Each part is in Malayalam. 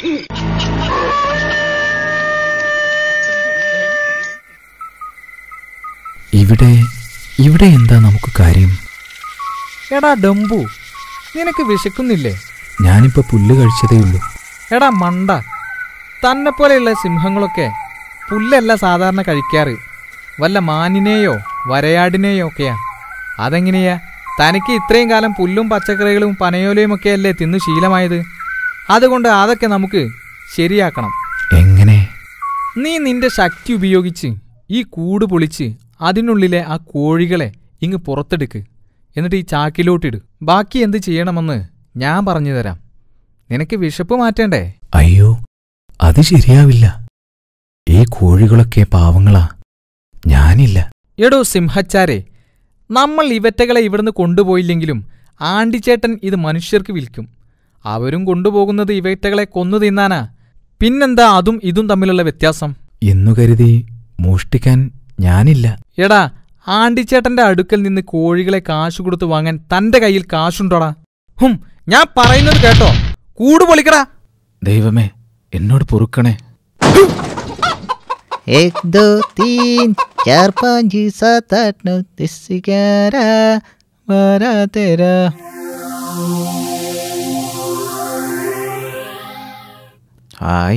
ഇവിടെ ഇവിടെ എന്താ നമുക്ക് കാര്യം എടാ ഡംബു നിനക്ക് വിശക്കുന്നില്ലേ ഞാനിപ്പോ പുല്ല് കഴിച്ചതേ ഉള്ളൂ എടാ മണ്ട തന്നെ പോലെയുള്ള സിംഹങ്ങളൊക്കെ പുല്ലല്ല സാധാരണ കഴിക്കാറ് വല്ല മാനിനെയോ വരയാടിനെയോ ഒക്കെയാ അതെങ്ങനെയാ തനിക്ക് ഇത്രയും കാലം പുല്ലും പച്ചക്കറികളും പനയോലയും ഒക്കെ അല്ലേ തിന്നു ശീലമായത് അതുകൊണ്ട് അതൊക്കെ നമുക്ക് ശരിയാക്കണം എങ്ങനെ നീ നിന്റെ ശക്തി ഉപയോഗിച്ച് ഈ കൂട് പൊളിച്ച് അതിനുള്ളിലെ ആ കോഴികളെ ഇങ്ങ് പുറത്തെടുക്ക് എന്നിട്ട് ഈ ചാക്കിലോട്ടിട് ബാക്കി എന്ത് ചെയ്യണമെന്ന് ഞാൻ പറഞ്ഞു തരാം നിനക്ക് വിശപ്പ് മാറ്റേണ്ടേ അയ്യോ അത് ശരിയാവില്ല ഈ കോഴികളൊക്കെ പാവങ്ങളാ ഞാനില്ല എടോ സിംഹച്ചാരെ നമ്മൾ ഇവറ്റകളെ ഇവിടുന്ന് കൊണ്ടുപോയില്ലെങ്കിലും ആണ്ടിച്ചേട്ടൻ ഇത് മനുഷ്യർക്ക് വിൽക്കും അവരും കൊണ്ടുപോകുന്നത് ഇവറ്റകളെ കൊന്നു തിന്നാനാ പിന്നെന്താ അതും ഇതും തമ്മിലുള്ള വ്യത്യാസം എന്നു കരുതി മോഷ്ടിക്കാൻ ഞാനില്ല എടാ ആണ്ടിച്ചേട്ടന്റെ അടുക്കൽ നിന്ന് കോഴികളെ കാശു കൊടുത്ത് വാങ്ങാൻ തന്റെ കയ്യിൽ കാശുണ്ടോടാ ഹും ഞാൻ പറയുന്നത് കേട്ടോ കൂട് പൊളിക്കടാ ദൈവമേ എന്നോട് പൊറുക്കണേ एक दो तीन चार पाँच सात आठ नौ दस ग्यारह बारह तेरह ഹായ്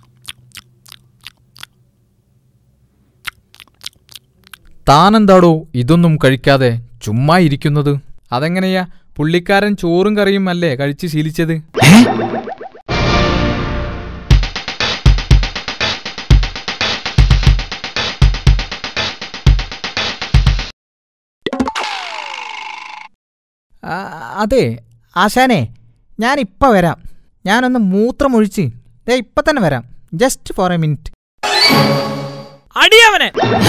താനെന്താടോ ഇതൊന്നും കഴിക്കാതെ ചുമ്മാ ഇരിക്കുന്നത് അതെങ്ങനെയാ പുള്ളിക്കാരൻ ചോറും കറിയും അല്ലേ കഴിച്ച് ശീലിച്ചത് ആ, അതെ ആശാനെ ഞാൻ ഇപ്പം വരാം ഞാനൊന്ന് മൂത്രമൊഴിച്ച് ദേ ഇപ്പം തന്നെ വരാം ജസ്റ്റ് ഫോർ എ മിനിറ്റ് അടിയവനെ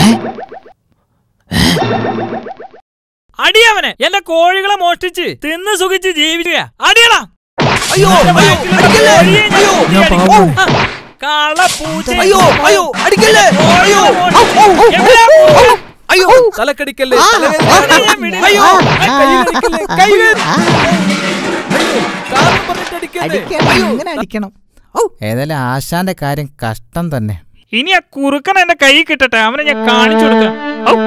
അടിയവനെ എന്റെ കോഴികളെ മോഷ്ടിച്ച് തിന്ന് സുഖിച്ച് ജീവിക്കുക അടിയടാ അയ്യോ, അയ്യോ, അടിക്കല്ലേ? അയ്യോ, ഞാൻ പാവമാണ്. കള പൂച്ച അയ്യോ അയ്യോ അടിക്കല്ലേ അയ്യോ അയ്യോ തലക്കടിക്കല്ലേ ആ, തലവേദന. ആ, ഞാൻ വിടില്ല. അയ്യോ. ആ, കയ്യിലടിക്കല്ലേ, കയ്യില്. ആ, കാരണം പറഞ്ഞിട്ടടിക്കല്ലേ. അടിക്കണം ഇങ്ങനെ അടിക്കണം ഏതായാലും ആശാന്റെ കാര്യം കഷ്ടം തന്നെ ഇനി ആ കുറുക്കൻ എന്റെ കൈ കിട്ടട്ടെ അവനെ ഞാൻ കാണിച്ചു കൊടുക്കാം ഔ.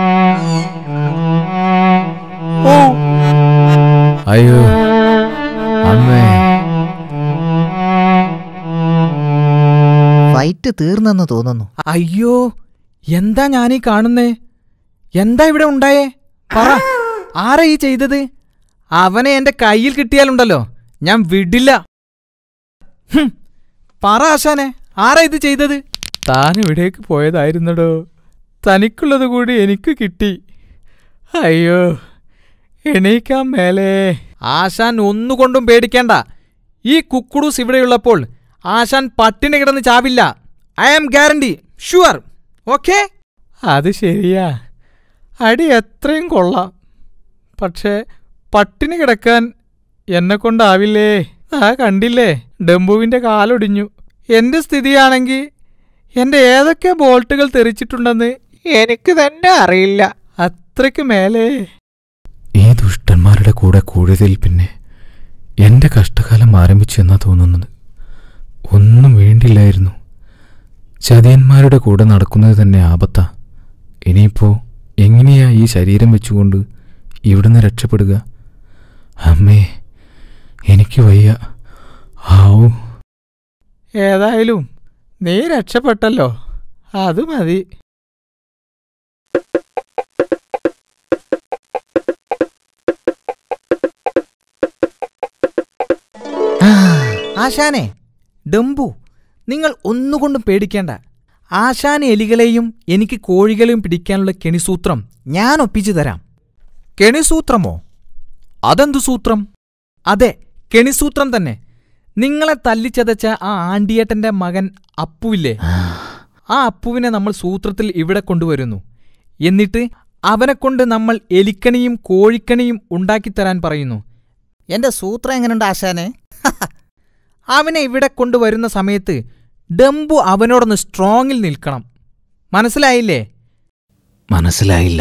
അയ്യോ അമ്മേ ഫൈറ്റ് തീർന്നെന്ന് തോന്നുന്നു അയ്യോ എന്താ ഞാനീ കാണുന്നേ എന്താ ഇവിടെ ഉണ്ടായേ പറ ആരാ ഈ ചെയ്തത് അവനെ എന്റെ കയ്യിൽ കിട്ടിയാലുണ്ടല്ലോ ഞാൻ വിടില്ല ഹും, പറ ആശാനെ ആരാ ഇത് ചെയ്തത് താൻ ഇവിടേക്ക് പോയതായിരുന്നടോ തനിക്കുള്ളത് കൂടി എനിക്ക് കിട്ടി അയ്യോ എണീക്കാൻ മേലേ ആശാൻ ഒന്നുകൊണ്ടും പേടിക്കേണ്ട ഈ കുക്കുടൂസ് ഇവിടെയുള്ളപ്പോൾ ആശാൻ പട്ടിണി കിടന്ന് ചാവില്ല I am guarantee sure okay അത് ശരിയാ അടി എത്രയും കൊള്ളാം പക്ഷേ പട്ടിണി കിടക്കാൻ എന്നെ കൊണ്ടാവില്ലേ ആ കണ്ടില്ലേ ഡംബുവിന്റെ കാലൊടിഞ്ഞു എന്റെ സ്ഥിതിയാണെങ്കിൽ എന്റെ ഏതൊക്കെ ബോൾട്ടുകൾ തെറിച്ചിട്ടുണ്ടെന്ന് എനിക്ക് തന്നെ അറിയില്ല അത്രയ്ക്ക് മേലേ ഈ ദുഷ്ടന്മാരുടെ കൂടെ കൂടിയതിൽ പിന്നെ എന്റെ കഷ്ടകാലം ആരംഭിച്ചു എന്നാ തോന്നുന്നത് ഒന്നും വേണ്ടില്ലായിരുന്നു ചതിയന്മാരുടെ കൂടെ നടക്കുന്നത് തന്നെ ആപത്താ ഇനിയിപ്പോ എങ്ങനെയാ ഈ ശരീരം വെച്ചുകൊണ്ട് ഇവിടുന്ന് രക്ഷപ്പെടുക അമ്മേ എനിക്ക് വയ്യ ആവൂ ഏതായാലും നീ രക്ഷപ്പെട്ടല്ലോ അത് മതി ആശാനെ ഡംബു നിങ്ങൾ ഒന്നുകൊണ്ടും പേടിക്കേണ്ട ആശാൻ എലികളെയും എനിക്ക് കോഴികളെയും പിടിക്കാനുള്ള കെണിസൂത്രം ഞാൻ ഒപ്പിച്ചു തരാം കെണിസൂത്രമോ അതെന്തു സൂത്രം അതെ കെണിസൂത്രം തന്നെ നിങ്ങളെ തല്ലിച്ചതച്ച ആ ആണ്ടിയേട്ടന്റെ മകൻ അപ്പുവില്ലേ ആ അപ്പുവിനെ നമ്മൾ സൂത്രത്തിൽ ഇവിടെ കൊണ്ടുവരുന്നു എന്നിട്ട് അവനെക്കൊണ്ട് നമ്മൾ എലിക്കണിയും കോഴിക്കണിയും ഉണ്ടാക്കിത്തരാൻ പറയുന്നു എന്റെ സൂത്രം എങ്ങനെയുണ്ട് ആശാനെ അവനെ ഇവിടെ കൊണ്ടുവരുന്ന സമയത്ത് ഡംബു അവനോടൊന്ന് സ്ട്രോങ്ങിൽ നിൽക്കണം മനസ്സിലായില്ലേ മനസ്സിലായില്ല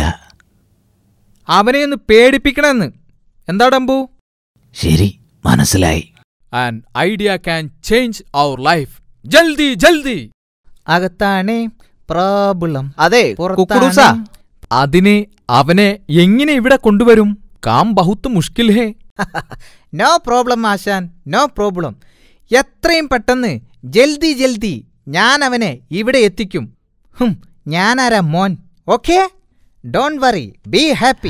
അവനെ ഒന്ന് പേടിപ്പിക്കണമെന്ന് എന്താ ഡംബു ശരി മനസ്സിലായി and idea can change our life ജൽദി ജൽദി അകത്താണേ പ്രോബ്ലം അതെ കുക്കുറൂസ അതിനെ അവനെ എങ്ങനെ ഇവിടെ കൊണ്ടുവരും കാം ബഹുത്ത് മുഷ്കിൽ ഹേ നോ പ്രോബ്ലം ആശാൻ നോ പ്രോബ്ലം എത്രയും പെട്ടെന്ന് ജൽദി ജൽദി ഞാൻ അവനെ ഇവിടെ എത്തിക്കും ഹും ഞാനാരാ മോൻ okay don't worry be happy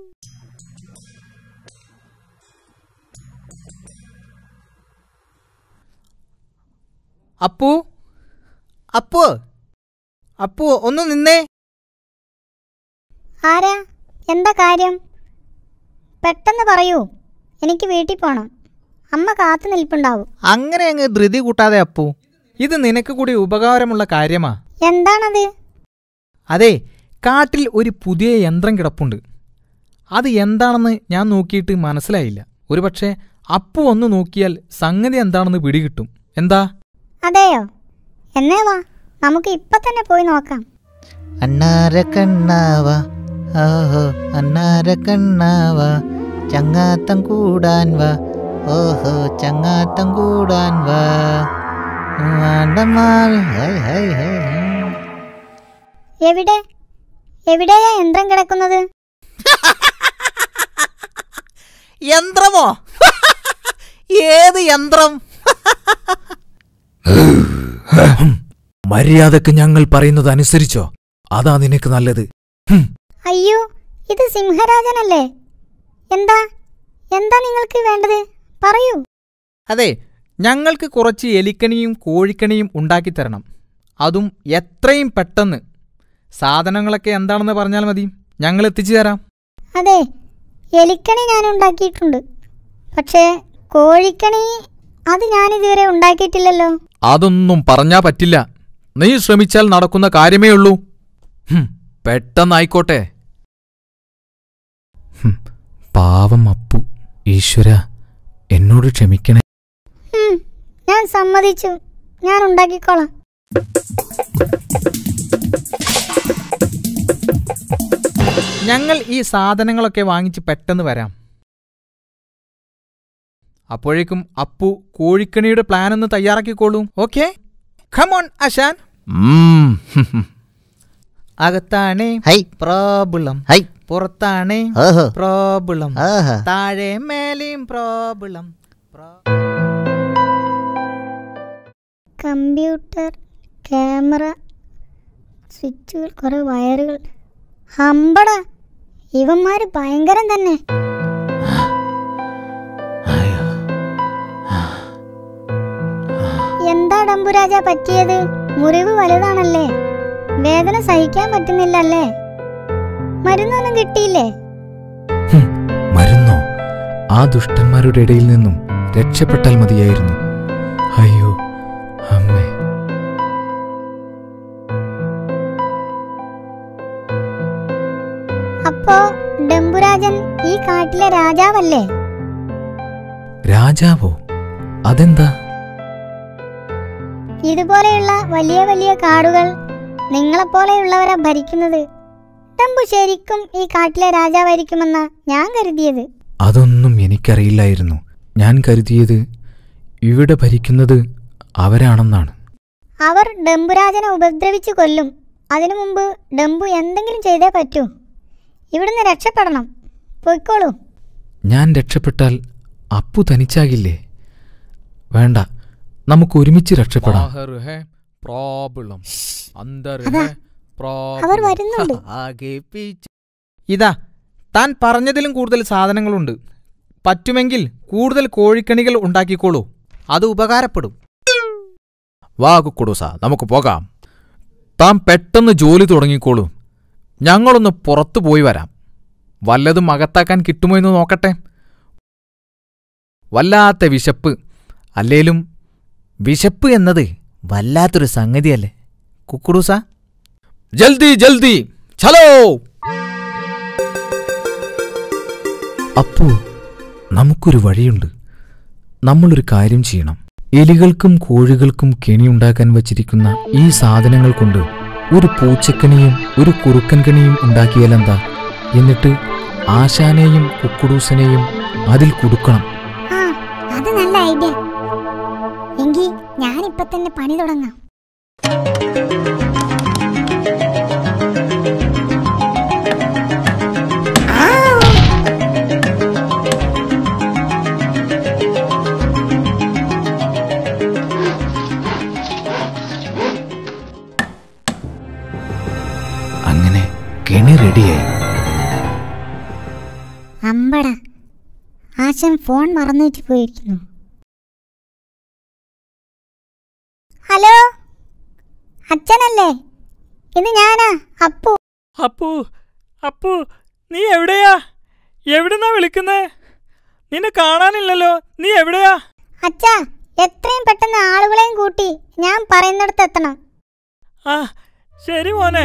Appu Appu Appu ഒന്ന് നിന്നേ ആരാ എന്താ കാര്യം പെട്ടെന്ന് പറയൂ എനിക്ക് വീട്ടിൽ പോണം അമ്മ കാത്തു നിൽപ്പുണ്ടാവും അങ്ങനെ അങ്ങ് ധൃതി കൂട്ടാതെ അപ്പു ഇത് നിനക്ക് കൂടി ഉപകാരമുള്ള കാര്യമാ എന്താണത് അതെ കാട്ടിൽ ഒരു പുതിയ യന്ത്രം കിടപ്പുണ്ട് അത് എന്താണെന്ന് ഞാൻ നോക്കിയിട്ട് മനസ്സിലായില്ല ഒരുപക്ഷെ അപ്പു ഒന്ന് നോക്കിയാൽ സംഗതി എന്താണെന്ന് പിടികിട്ടും എന്താ അതെയോ എന്നേ വാ നമുക്ക് ഇപ്പൊ തന്നെ പോയി നോക്കാം അന്നാര കണ്ണാവ ഓഹോ അന്നാര കണ്ണാവ ചങ്ങാത്തം കൂടാൻ വാ ഓഹോ ചങ്ങാത്തം കൂടാൻ വാ വാണ്ടമാവി ഹൈ ഹൈ ഹൈ ഹൈ. എവിടെ എവിടെയാ യന്ത്രം കിടക്കുന്നത് യന്ത്രമോ ഏത് യന്ത്രം മര്യാദക്ക് ഞങ്ങൾ പറയുന്നത് അനുസരിച്ചോ അതാ നിനക്ക് നല്ലത് ഹും, അയ്യോ ഇത് സിംഹരാജനല്ലേ എന്താ എന്താ നിങ്ങൾക്ക് വേണ്ടത് പറയൂ അതെ ഞങ്ങൾക്ക് കുറച്ച് എലിക്കണിയും കോഴിക്കണിയും ഉണ്ടാക്കിത്തരണം അതും എത്രയും പെട്ടെന്ന് സാധനങ്ങളൊക്കെ എന്താണെന്ന് പറഞ്ഞാൽ മതി ഞങ്ങൾ എത്തിച്ചു തരാം അതെ എലിക്കണി ഞാൻ ഉണ്ടാക്കിയിട്ടുണ്ട് പക്ഷേ കോഴിക്കണി അത് ഞാനിതുവരെ ഉണ്ടാക്കിയിട്ടില്ലല്ലോ അതൊന്നും പറഞ്ഞാ പറ്റില്ല നീ ശ്രമിച്ചാൽ നടക്കുന്ന കാര്യമേ ഉള്ളൂ ഹും, പെട്ടെന്നായിക്കോട്ടെ ഹും, പാവം അപ്പു ഈശ്വര എന്നോട് ക്ഷമിക്കണേ ഉം, ഞാൻ സമ്മതിച്ചു ഞാൻ ഉണ്ടാക്കിക്കോളാം ഞങ്ങൾ ഈ സാധനങ്ങളൊക്കെ വാങ്ങിച്ച് പെട്ടെന്ന് വരാം അപ്പോഴേക്കും അപ്പു കോഴിക്കണിയുടെ പ്ലാൻ ഒന്ന് തയ്യാറാക്കിക്കോളൂ ഓക്കെ ഖമോൺ അശാൻ ഉം, ഹും, ഹും. അകത്താണേ ഹൈ പ്രോബ്ലം ഹൈ പുറത്താണേ ഓഹോ പ്രോബ്ലം ആഹാ താഴെ മേലെയും പ്രോബ്ലം കമ്പ്യൂട്ടർ ക്യാമറ സ്വിച്ചുകൾ കുറേ വയറുകൾ ഹമ്പട ഇവന്മാര് ഭയങ്കരം തന്നെ അയ്യോ. എന്താ ഡംബുരാജ പറ്റിയത് മുറിവ് വലുതാണല്ലേ വേദന സഹിക്കാൻ പറ്റുന്നില്ലല്ലേ മരുന്നൊന്നും കിട്ടിയില്ലേ ഹും, മരുന്നോ ആ ദുഷ്ടന്മാരുടെ ഇടയിൽ നിന്നും രക്ഷപ്പെട്ടാൽ മതിയായിരുന്നു അയ്യോ അമ്മേ അപ്പോ ഡംബുരാജൻ ഈ കാട്ടിലെ രാജാവല്ലേ രാജാവോ അതെന്താ ഇതുപോലെയുള്ള വലിയ വലിയ കാടുകൾ നിങ്ങളെപ്പോലെയുള്ളവരാ ഭരിക്കുന്നത് ഡംബു ശരിക്കും ഈ കാട്ടിലെ രാജാവായിരിക്കുമെന്നാ ഞാൻ കരുതിയത് അതൊന്നും എനിക്കറിയില്ലായിരുന്നു ഞാൻ കരുതിയത് ഇവിടെ ഭരിക്കുന്നത് അവരാണെന്നാണ് അവർ ഡംബുരാജനെ ഉപദ്രവിച്ചു കൊല്ലും അതിനു മുമ്പ് ഡംബു എന്തെങ്കിലും ചെയ്തേ പറ്റൂ ഇവിടുന്ന് രക്ഷപ്പെടണം പൊയ്ക്കോളൂ ഞാൻ രക്ഷപ്പെട്ടാൽ അപ്പു തനിച്ചാകില്ലേ വേണ്ട നമുക്ക് ഒരുമിച്ച് രക്ഷപ്പെടാം ബാഹർ ഹെ പ്രോബ്ലം അന്തർ അതാ, ഹെ പ്രോബ്ലം അവർ വരുന്നുണ്ട് ആകെ പീച്ച് ഇതാ താൻ പറഞ്ഞതിലും കൂടുതൽ സാധനങ്ങളുണ്ട് പറ്റുമെങ്കിൽ കൂടുതൽ കോഴിക്കണികൾ ഉണ്ടാക്കിക്കോളൂ അത് ഉപകാരപ്പെടും വാ കുക്കുടൂസ നമുക്ക് പോകാം താൻ പെട്ടെന്ന് ജോലി തുടങ്ങിക്കോളൂ ഞങ്ങളൊന്ന് പുറത്തു പോയി വരാം വല്ലതും അകത്താക്കാൻ കിട്ടുമോ എന്ന് നോക്കട്ടെ വല്ലാത്ത വിശപ്പ് അല്ലേലും വിശപ്പ് എന്നത് വല്ലാത്തൊരു സംഗതിയല്ലേ കുക്കുടൂസ ജൽദി ജൽദി ചലോ അപ്പു നമുക്കൊരു വഴിയുണ്ട് നമ്മളൊരു കാര്യം ചെയ്യണം എലികൾക്കും കോഴികൾക്കും കെണിയുണ്ടാക്കാൻ വച്ചിരിക്കുന്ന ഈ സാധനങ്ങൾ കൊണ്ട് ഒരു പൂച്ചക്കണിയും ഒരു കുറുക്കൻ കണിയും ഉണ്ടാക്കിയാലെന്താ എന്നിട്ട് ആശാനെയും കുക്കുടൂസനെയും അതിൽ കുടുക്കണം ആ അത് നല്ല ഐഡിയ എങ്കിൽ ഞാനിപ്പൊ തന്നെ പണി തുടങ്ങാം അങ്ങനെ കെണി റെഡിയായി അമ്പട ആശൻ ഫോൺ മറന്നു വെച്ച് പോയിരിക്കുന്നു ഹലോ അച്ഛനല്ലേ ഇത് ഞാനാ അപ്പു അപ്പു അപ്പു നീ എവിടെയാ എവിടുന്നാ വിളിക്കുന്നേ നിന്നെ കാണാനില്ലല്ലോ നീ എവിടെയാ അച്ഛാ എത്രയും പെട്ടെന്ന് ആളുകളെയും കൂട്ടി ഞാൻ പറയുന്നിടത്ത് എത്തണം ആ ശരി മോനെ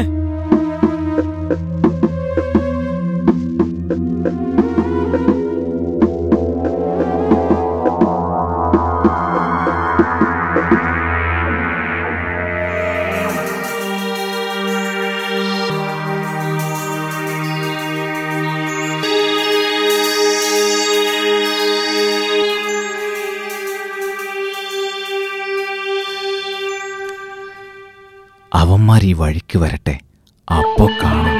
അവന്മാർ ഈ വഴിക്ക് വരട്ടെ അപ്പോ കാണും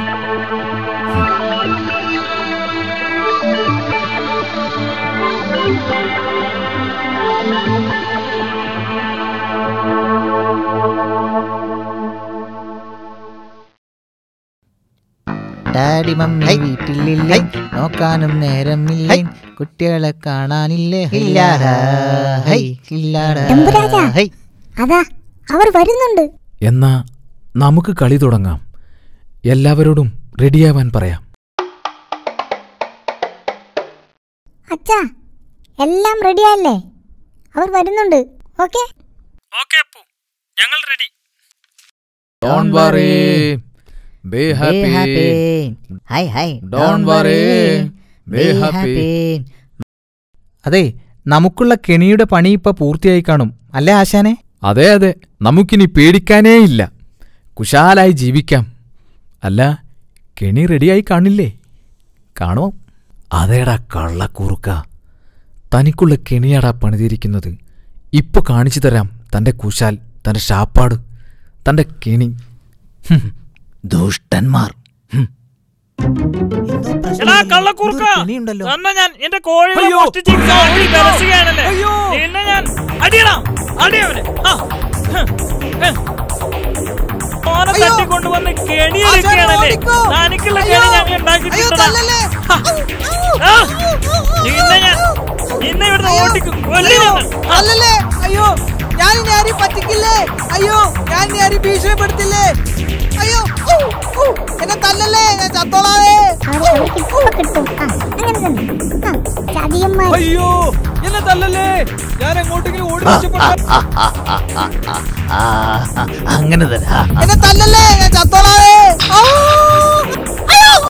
ഡാഡി മമ്മി വീട്ടിലില്ലേ നോക്കാനും നേരമില്ലേ കുട്ടികളെ കാണാനില്ലേ ഹില്ലാടാ, ഹൈ, ഹില്ലാടാ, എമ്പുരാജാ. ഹൈ. അതാ അവർ വരുന്നുണ്ട് എന്നാ നമുക്ക് കളി തുടങ്ങാം എല്ലാവരോടും റെഡിയാവാൻ പറയാം അച്ഛാ എല്ലാം റെഡിയല്ലേ അവർ വരുന്നുണ്ട് ഓക്കെ ഓക്കെ അപ്പു ഞങ്ങൾ ready Don't worry. Be Be happy. happy. Hi, hi. Don't Don't worry. worry. Be Be happy. happy. അതെ നമുക്കുള്ള കെണിയുടെ പണി ഇപ്പൊ പൂർത്തിയായി കാണും അല്ലേ ആശാനെ അതെ അതെ നമുക്കിനി പേടിക്കാനേ ഇല്ല കുശാലായി ജീവിക്കാം അല്ല കെണി റെഡിയായി കാണില്ലേ കാണുമോ അതേടാ കള്ളക്കൂറുക്ക തനിക്കുള്ള കെണിയാടാ പണിതിരിക്കുന്നത് ഇപ്പൊ കാണിച്ചു തരാം തന്റെ കുശാൽ തന്റെ ഷാപ്പാട് തന്റെ കെണി ഹും, ദുഷ്ടന്മാർ ഹും. എടാ കള്ളക്കൂർക്ക കെണിയുണ്ടല്ലോ. തന്നെ ഞാൻ എന്റെ കോഴികളെ അയ്യോ. മോഷ്ടിച്ച് ഈ കാട്ടിൽ വിലസുകയാണല്ലേ അയ്യോ. നിന്നെ ഞാൻ അടിയടാ അടിയവനെ ആ, ഹ്, ഹ്. ഓനെ തട്ടിക്കൊണ്ടുവന്ന് കെണിയെടുക്കുകയാണല്ലേ തനിക്കുള്ള കെണി ഞങ്ങൾ ഉണ്ടാക്കിയിട്ടുണ്ടടാ ഹ. ആ, നിന്നെ ഞാൻ നിന്നെ ഇവിടുന്ന് ഓട്ടിക്കും കൊല്ലി ഞങ്ങൾ ആ. അല്ലല്ലേ അയ്യോ ഞാൻ ഇനി ആരെയും പറ്റിക്കില്ലേ അയ്യോ ഞാൻ ഇനി ആരെയും ഭീഷണിപ്പെടുത്തില്ലേ അയ്യോ ഊ, ഊ, എന്നെ തല്ലല്ലേ ഞാൻ ചത്തോളാവേ അവർ അവർക്ക് ഇപ്പൊ കിട്ടും ആ അങ്ങനെ തന്നെ ആ ചതിയന്മാർ അയ്യോ എന്നെ തല്ലല്ലേ ഞാൻ എങ്ങോട്ടെങ്കിലും ഓടി രക്ഷപ്പെട്ടാ- അങ്ങനെ തന്നെ എന്നെ തല്ലല്ലേ ഞാൻ ചത്തോളാവേ ഔ!